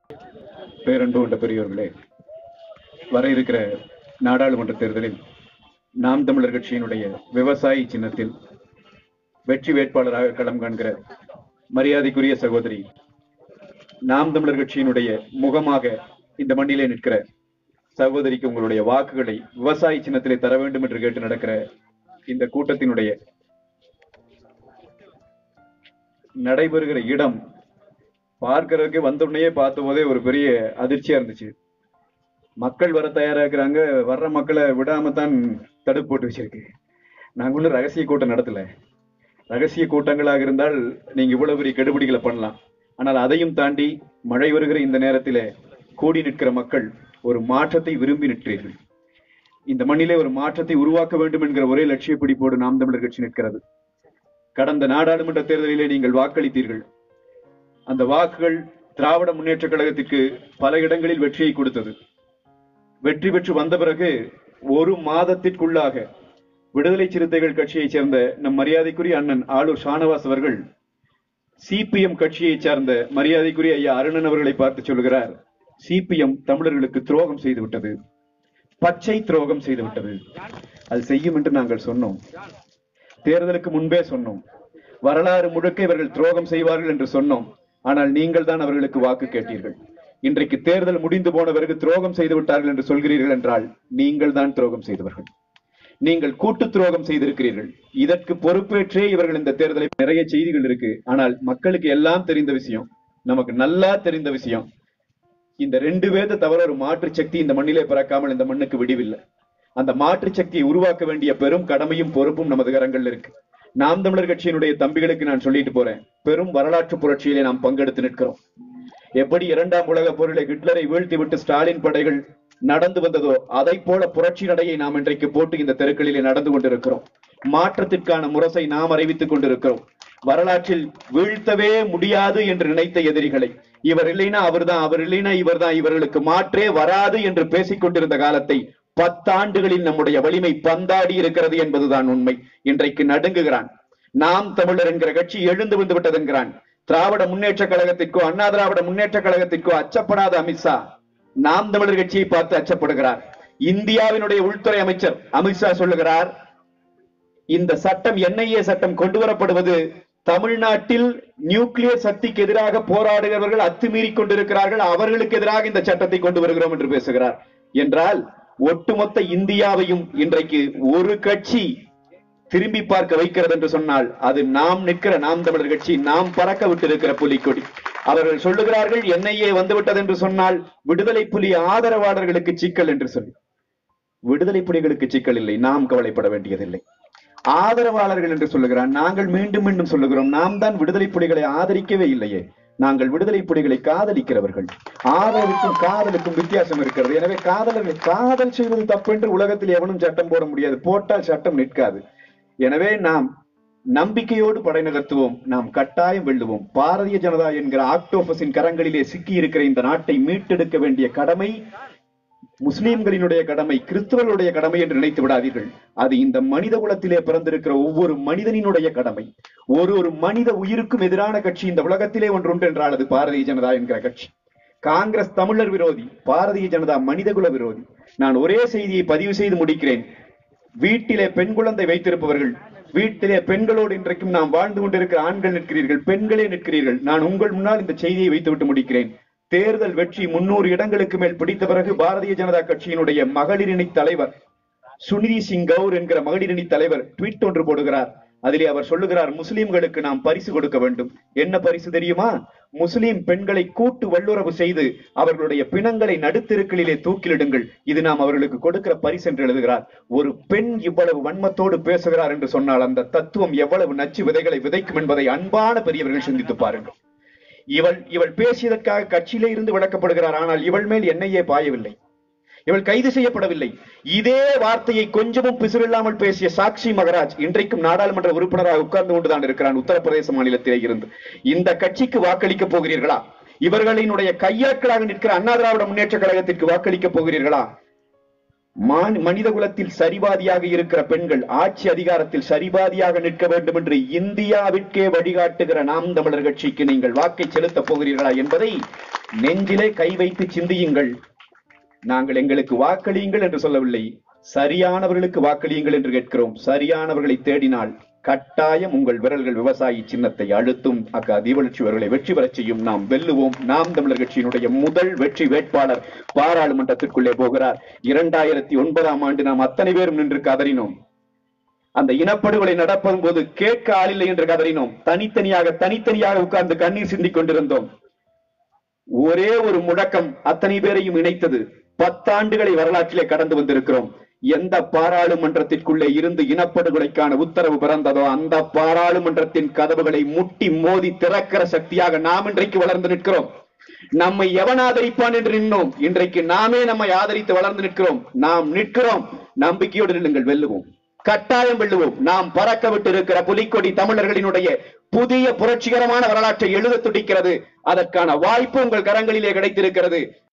பேரன்பு கொண்ட பெரியோர்களே வர இருக்கிற நாடாளுமன்ற தேர்தலில் நாம் தமிழர் கட்சியினுடைய விவசாயி சின்னத்தில் வெற்றி வேட்பாளராக களம் காண்கிற மரியாதைக்குரிய சகோதரி நாம் தமிழர் கட்சியினுடைய முகமாக இந்த மண்ணிலே நிற்கிற சகோதரிக்கு உங்களுடைய வாக்குகளை விவசாயி சின்னத்திலே தர வேண்டும் என்று கேட்டு நடக்கிற இந்த கூட்டத்தினுடைய நடைபெறுகிற இடம் பார்க்கறதுக்கு வந்த உடனே பார்த்த போதே ஒரு பெரிய அதிர்ச்சியா இருந்துச்சு மக்கள் வர தயாரா இருக்கிறாங்க வர்ற மக்களை விடாம தான் தடுப்பு போட்டு வச்சிருக்கு நாங்க ஒன்றும் ரகசிய கூட்டம் நடத்தல ரகசிய கூட்டங்களாக இருந்தால் நீங்க இவ்வளவு பெரிய கெடுபிடிகளை பண்ணலாம் ஆனால் அதையும் தாண்டி மழை வருகிற இந்த நேரத்திலே கூடி நிற்கிற மக்கள் ஒரு மாற்றத்தை விரும்பி நிற்கிறீர்கள் இந்த மண்ணிலே ஒரு மாற்றத்தை உருவாக்க வேண்டும் என்கிற ஒரே லட்சிய பிடிப்போடு நாம் தமிழர் கட்சி நிற்கிறது கடந்த நாடாளுமன்ற தேர்தலிலே நீங்கள் வாக்களித்தீர்கள் அந்த வாக்குகள் திராவிட முன்னேற்ற கழகத்திற்கு பல இடங்களில் வெற்றியை கொடுத்தது வெற்றி பெற்று வந்த பிறகு ஒரு மாதத்திற்குள்ளாக விடுதலை சிறுத்தைகள் கட்சியைச் சேர்ந்த நம் மரியாதைக்குரிய அண்ணன் ஆளூர் ஷானவாஸ் அவர்கள் சிபிஎம் கட்சியைச் சார்ந்த மரியாதைக்குரிய ஐயா அருணன் அவர்களை பார்த்து சொல்கிறார் சிபிஎம் தமிழர்களுக்கு துரோகம் செய்து விட்டது பச்சை துரோகம் செய்து விட்டது அது செய்யும் என்று நாங்கள் சொன்னோம் தேர்தலுக்கு முன்பே சொன்னோம் வரலாறு முழுக்க இவர்கள் துரோகம் செய்வார்கள் என்று சொன்னோம் ஆனால் நீங்கள் தான் அவர்களுக்கு வாக்கு கேட்டீர்கள் இன்றைக்கு தேர்தல் முடிந்து போன பிறகு துரோகம் செய்து விட்டார்கள் என்று சொல்கிறீர்கள் என்றால் நீங்கள் தான் துரோகம் செய்தவர்கள் நீங்கள் கூட்டு துரோகம் செய்திருக்கிறீர்கள் இதற்கு பொறுப்பேற்றே இவர்கள் இந்த தேர்தலை நிறைய செய்திகள் இருக்கு ஆனால் மக்களுக்கு எல்லாம் தெரிந்த விஷயம் நமக்கு நல்லா தெரிந்த விஷயம் இந்த ரெண்டு பேர்த்த தவிர ஒரு மாற்று சக்தி இந்த மண்ணிலே பிறக்காமல் இந்த மண்ணுக்கு விடிவில்லை அந்த மாற்று சக்தியை உருவாக்க வேண்டிய பெரும் கடமையும் பொறுப்பும் நமது கரங்கள்ல இருக்கு நாம் தமிழர் கட்சியினுடைய தம்பிகளுக்கு நான் சொல்லிட்டு போறேன் பெரும் வரலாற்று புரட்சியிலே நாம் பங்கெடுத்து நிற்கிறோம் எப்படி இரண்டாம் உலக போரிலே ஹிட்லரை வீழ்த்திவிட்டு ஸ்டாலின் படைகள் நடந்து வந்ததோ அதை போல புரட்சி நடையை நாம் இன்றைக்கு போட்டு இந்த தெருக்களிலே நடந்து கொண்டிருக்கிறோம் மாற்றத்திற்கான முரசை நாம் அறிவித்துக் கொண்டிருக்கிறோம் வரலாற்றில் வீழ்த்தவே முடியாது என்று நினைத்த எதிரிகளை இவர் இல்லைனா அவர்தான் அவர் இல்லைனா இவர்தான் இவர்களுக்கு மாற்றே வராது என்று பேசிக் கொண்டிருந்த காலத்தை பத்தாண்டுகளில் நம்முடைய வலிமை பந்தாடி இருக்கிறது என்பதுதான் உண்மை இன்றைக்கு நடுங்குகிறான் நாம் தமிழர் என்கிற கட்சி எழுந்து வந்து விட்டது என்கிறான் திராவிட முன்னேற்ற கழகத்திற்கோ அண்ணா திராவிட முன்னேற்ற கழகத்திற்கோ அச்சப்படாத அமித்ஷா நாம் தமிழர் கட்சியை பார்த்து அச்சப்படுகிறார் இந்தியாவினுடைய உள்துறை அமைச்சர் அமித்ஷா சொல்லுகிறார் இந்த சட்டம் என்ஐஏ சட்டம் கொண்டு வரப்படுவது தமிழ்நாட்டில் நியூக்ளியர் சக்திக்கு எதிராக போராடுகிறவர்கள் அத்துமீறி கொண்டிருக்கிறார்கள் அவர்களுக்கு எதிராக இந்த சட்டத்தை கொண்டு வருகிறோம் என்று பேசுகிறார் என்றால் ஒட்டுமொத்த இந்தியாவையும் இன்றைக்கு ஒரு கட்சி திரும்பி பார்க்க வைக்கிறது என்று சொன்னால் அது நாம் நிற்கிற நாம் தமிழர் கட்சி நாம் பறக்க விட்டிருக்கிற புலிக்கொடி அவர்கள் சொல்லுகிறார்கள் என்ஐஏ வந்துவிட்டது என்று சொன்னால் விடுதலை புலி ஆதரவாளர்களுக்கு சிக்கல் என்று சொல்லி விடுதலை புலிகளுக்கு சிக்கல் இல்லை நாம் கவலைப்பட வேண்டியதில்லை ஆதரவாளர்கள் என்று சொல்லுகிறான் நாங்கள் மீண்டும் மீண்டும் சொல்லுகிறோம் நாம் தான் விடுதலை புலிகளை ஆதரிக்கவே இல்லையே நாங்கள் விடுதலை புலிகளை காதலிக்கிறவர்கள் ஆதரவுக்கும் காதலுக்கும் வித்தியாசம் இருக்கிறது எனவே காதலர்கள் காதல் செய்வது தப்பு என்று உலகத்தில் எவனும் சட்டம் போட முடியாது போட்டால் சட்டம் நிற்காது எனவே நாம் நம்பிக்கையோடு படை நகர்த்துவோம் நாம் கட்டாயம் வெல்லுவோம் பாரதிய ஜனதா என்கிற ஆக்டோபஸின் கரங்களிலே சிக்கி இருக்கிற இந்த நாட்டை மீட்டெடுக்க வேண்டிய கடமை முஸ்லிம்களினுடைய கடமை கிறிஸ்தவர்களுடைய கடமை என்று நினைத்து விடாதீர்கள் அது இந்த மனித குலத்திலே பிறந்திருக்கிற ஒவ்வொரு மனிதனினுடைய கடமை ஒரு ஒரு மனித உயிருக்கும் எதிரான கட்சி இந்த உலகத்திலே ஒன்று உண்டு என்றால் அது பாரதிய ஜனதா என்கிற கட்சி காங்கிரஸ் தமிழர் விரோதி பாரதிய ஜனதா மனிதகுல விரோதி நான் ஒரே செய்தியை பதிவு செய்து முடிக்கிறேன் வீட்டிலே பெண் குழந்தை வைத்திருப்பவர்கள் வீட்டிலே பெண்களோடு இன்றைக்கும் நாம் வாழ்ந்து கொண்டிருக்கிற ஆண்கள் நிற்கிறீர்கள் பெண்களே நிற்கிறீர்கள் நான் உங்கள் முன்னால் இந்த செய்தியை வைத்துவிட்டு முடிக்கிறேன் தேர்தல் வெற்றி முன்னூறு இடங்களுக்கு மேல் பிடித்த பிறகு பாரதிய ஜனதா கட்சியினுடைய மகளிரணி தலைவர் சுனிதி சிங் கவுர் என்கிற மகளிரணி தலைவர் ட்வீட் ஒன்று போடுகிறார் அதிலே அவர் சொல்லுகிறார் முஸ்லிம்களுக்கு நாம் பரிசு கொடுக்க வேண்டும் என்ன பரிசு தெரியுமா முஸ்லிம் பெண்களை கூட்டு வல்லுறவு செய்து அவர்களுடைய பிணங்களை நடுத்தெருக்களிலே தூக்கிலிடுங்கள் இது நாம் அவர்களுக்கு கொடுக்கிற பரிசு என்று எழுதுகிறார் ஒரு பெண் இவ்வளவு வன்மத்தோடு பேசுகிறார் என்று சொன்னால் அந்த தத்துவம் எவ்வளவு நச்சு விதைகளை விதைக்கும் என்பதை அன்பான பெரியவர்கள் சிந்தித்து பாருங்கள் இவள் இவள் பேசியதற்காக கட்சியிலே இருந்து விளக்கப்படுகிறார் ஆனால் இவள் மேல் என்னையே பாயவில்லை இவள் கைது செய்யப்படவில்லை இதே வார்த்தையை கொஞ்சமும் பிசுறில்லாமல் பேசிய சாக்ஷி மகராஜ் இன்றைக்கும் நாடாளுமன்ற உறுப்பினராக உட்கார்ந்து கொண்டுதான் இருக்கிறான் உத்தரப்பிரதேச மாநிலத்திலே இருந்து இந்த கட்சிக்கு வாக்களிக்க போகிறீர்களா இவர்களினுடைய கையாட்களாக நிற்கிற அண்ணா திராவிட முன்னேற்ற கழகத்திற்கு வாக்களிக்க போகிறீர்களா மான்- மனித குலத்தில் சரிபாதியாக இருக்கிற பெண்கள் ஆட்சி அதிகாரத்தில் சரிபாதியாக நிற்க வேண்டும் என்று இந்தியாவிற்கே வழிகாட்டுகிற நாம் தமிழர் கட்சிக்கு நீங்கள் வாக்கை செலுத்தப் போகிறீர்களா என்பதை நெஞ்சிலே கை வைத்து சிந்தியுங்கள் நாங்கள் எங்களுக்கு வாக்களியுங்கள் என்று சொல்லவில்லை சரியானவர்களுக்கு வாக்களியுங்கள் என்று கேட்கிறோம் சரியானவர்களை தேடினால் கட்டாயம் உங்கள் விரல்கள் விவசாயி சின்னத்தை அழுத்தும் அக்கா தீபலட்சுமி அவர்களை வெற்றி பெறச் செய்யும் நாம் வெல்லுவோம் நாம் தமிழர் கட்சியினுடைய முதல் வெற்றி வேட்பாளர் பாராளுமன்றத்திற்குள்ளே போகிறார் இரண்டாயிரத்தி ஒன்பதாம் ஆண்டு நாம் அத்தனை பேரும் நின்று கதறினோம் அந்த இனப்படுகொலை நடப்பதும் போது கேட்க ஆளில்லை என்று கதறினோம் தனித்தனியாக தனித்தனியாக உட்கார்ந்து கண்ணீர் சிந்திக் கொண்டிருந்தோம் ஒரே ஒரு முழக்கம் அத்தனை பேரையும் இணைத்தது பத்தாண்டுகளை வரலாற்றிலே கடந்து வந்திருக்கிறோம் எந்த பாராளுமன்றத்திற்குள்ளே இருந்து இனப்படுகொலைக்கான உத்தரவு பிறந்ததோ அந்த பாராளுமன்றத்தின் கதவுகளை முட்டி மோதி திறக்கிற சக்தியாக நாம் இன்றைக்கு வளர்ந்து நிற்கிறோம் நம்மை எவன் ஆதரிப்பான் என்று நின்னோம் இன்றைக்கு நாமே நம்மை ஆதரித்து வளர்ந்து நிற்கிறோம் நாம் நிற்கிறோம் நம்பிக்கையோடு நில்லுங்கள் வெல்லுவோம் கட்டாயம் வெல்லுவோம் நாம் பறக்க விட்டு இருக்கிற புலிக்கொடி தமிழர்களினுடைய புதிய புரட்சிகரமான வரலாற்றை எழுத துடிக்கிறது அதற்கான வாய்ப்பு உங்கள் கரங்களிலே கிடைத்திருக்கிறது